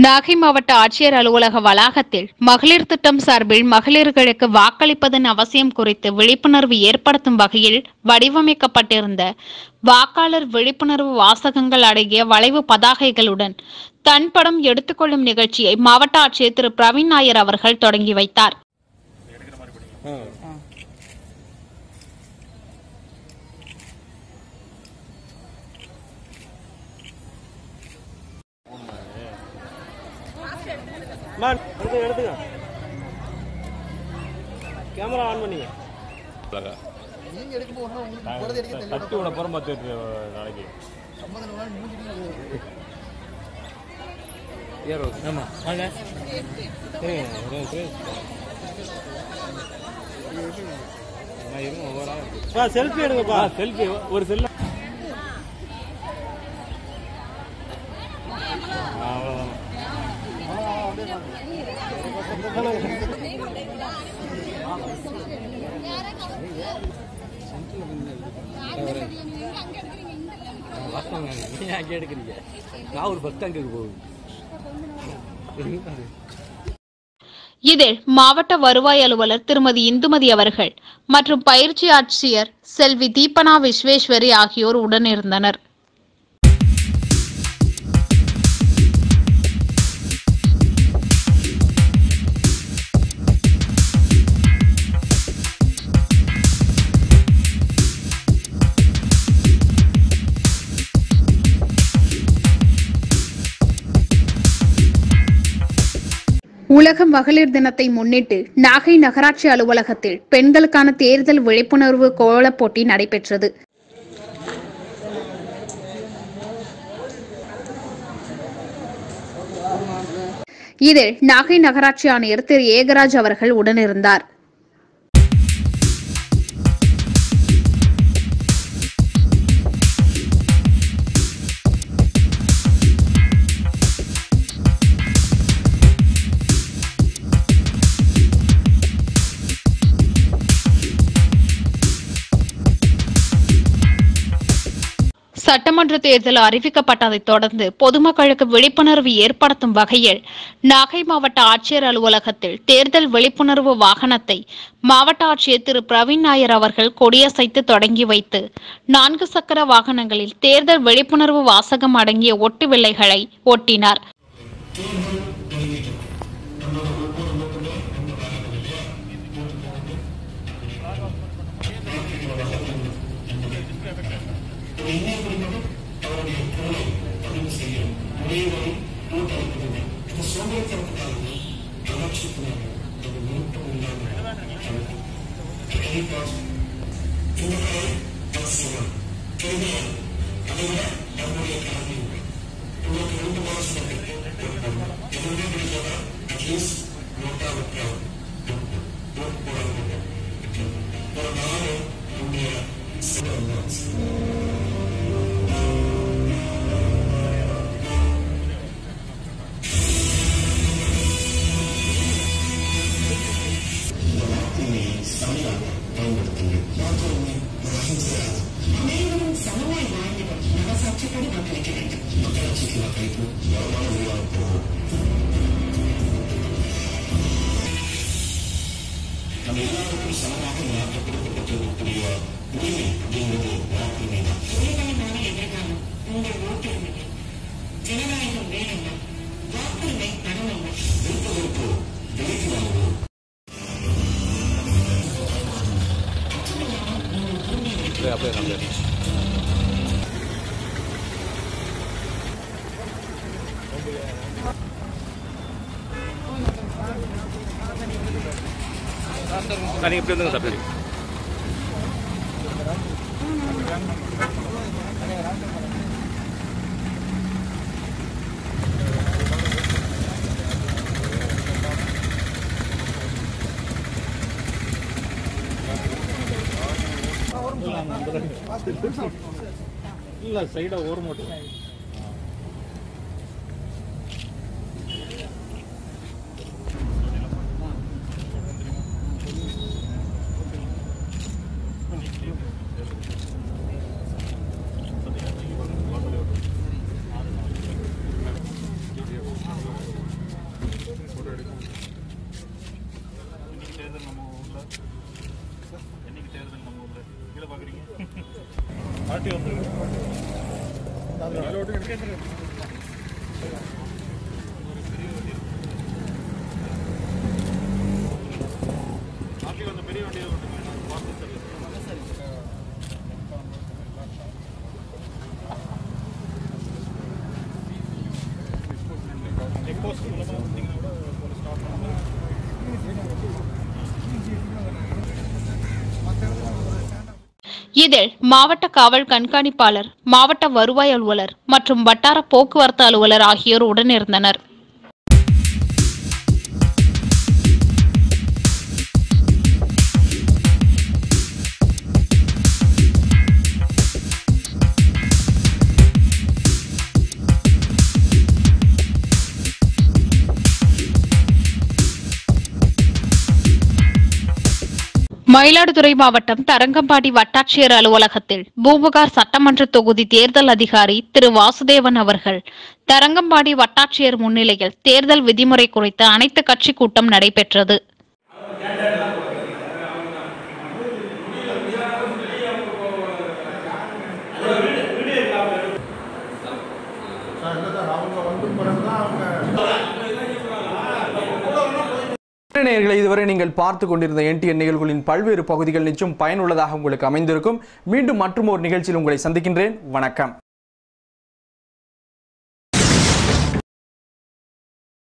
நாகை மாவட்ட ஆட்சியர் அலுவலக வளாகத்தில் மகளிர் திட்டம் சார்பில் மகளிர்களுக்கு வாக்களிப்பதன் அவசியம் குறித்து விழிப்புணர்வு ஏற்படுத்தும் வகையில் வடிவமைக்கப்பட்டிருந்த வாக்காளர் விழிப்புணர்வு வாசகங்கள் அடங்கிய வளைவு பதாகைகளுடன் தன் படம் எடுத்துக்கொள்ளும் நிகழ்ச்சியை மாவட்ட ஆட்சியர் திரு பிரவீன் நாயர் அவர்கள் தொடங்கி வைத்தார் மேன் எடுத்து எடுத்துங்க கேமரா ஆன் பண்ணிங்க நீங்க எடுக்கும் போது உங்களுக்கு போறது எடுக்க தெரியல தட்டி விட போகிறோம் பத்து நாளைக்கு சம்மந்தம் இல்லாம மூஞ்சிட்டு ஏறோ ஆமாம் வாங்க சரிங்க இருங்க, சரி. நான் இருங்க ஒவ்வொரு ஆள் செல்ஃபி எடுங்கப்பா செல்ஃபி ஒரு செல்ல அவ்வளோதான் வாங்க நீங்க அங்கே எடுக்கிறீங்க நான் ஒரு பஸ் ஸ்டாண்டுக்கு போகுது இதில் மாவட்ட வருவாய் அலுவலர் திருமதி இந்துமதி அவர்கள் மற்றும் பயிற்சி ஆட்சியர் செல்வி தீபனா விஸ்வேஸ்வரி ஆகியோர் உடனிருந்தனர் உலக மகளிர் தினத்தை முன்னிட்டு நாகை நகராட்சி அலுவலகத்தில் பெண்களுக்கான தேர்தல் விழிப்புணர்வு கோலப் போட்டி நடைபெற்றது இதில் நாகை நகராட்சி ஆணையர் திரு ஏகராஜ் அவர்கள் உடனிருந்தார் சட்டமன்ற தேர்தல் அறிவிக்கப்பட்டதைத் தொடர்ந்து பொதுமக்களுக்கு விழிப்புணர்வு ஏற்படுத்தும் வகையில் நாகை மாவட்ட ஆட்சியர் அலுவலகத்தில் தேர்தல் விழிப்புணர்வு வாகனத்தை மாவட்ட ஆட்சியர் திரு பிரவீன் நாயர் அவர்கள் கொடியசைத்து தொடங்கி வைத்து நான்கு சக்கர வாகனங்களில் தேர்தல் விழிப்புணர்வு வாசகம் அடங்கிய ஒட்டு வில்லைகளை ஒட்டினார் அப்படியே அப்படியே அப்படியே நீங்கள் இப்படி வந்துங்க சார் இல்லை சைடாக ஓர மாட்டோம் என்னைக்கு தேர்தல் நம்ம ஊர்ல கீழே பாக்குறீங்க ஆர்டி வந்து ஆர்டி வந்து பெரிய வண்டியை ஓட்டுங்க பார்த்து சர்வீஸ் செக் போஸ்ட் மூலமாக வந்தீங்கன்னா கூட ஒரு ஸ்டாப் இதில் மாவட்ட காவல் கண்காணிப்பாளர் மாவட்ட வருவாய் அலுவலர் மற்றும் வட்டார போக்குவரத்து அலுவலர் ஆகியோர் உடனிருந்தனர் மயிலாடுதுறை மாவட்டம் தரங்கம்பாடி வட்டாட்சியர் அலுவலகத்தில் பூம்புகார் சட்டமன்ற தொகுதி தேர்தல் அதிகாரி திரு வாசுதேவன் அவர்கள் தரங்கம்பாடி வட்டாட்சியர் முன்னிலையில் தேர்தல் விதிமுறை குறித்த அனைத்து கட்சி கூட்டம் நடைபெற்றது நேயர்களை இதுவரை நீங்கள் பார்த்து கொண்டிருந்த என்டிஎன் நிகழ்வுகளின் பல்வேறு பகுதிகள் நிச்சயம் பயனுள்ளதாக உங்களுக்கு அமைந்திருக்கும் மீண்டும் மற்றும் ஒரு நிகழ்ச்சியில் உங்களை சந்திக்கின்றேன் வணக்கம்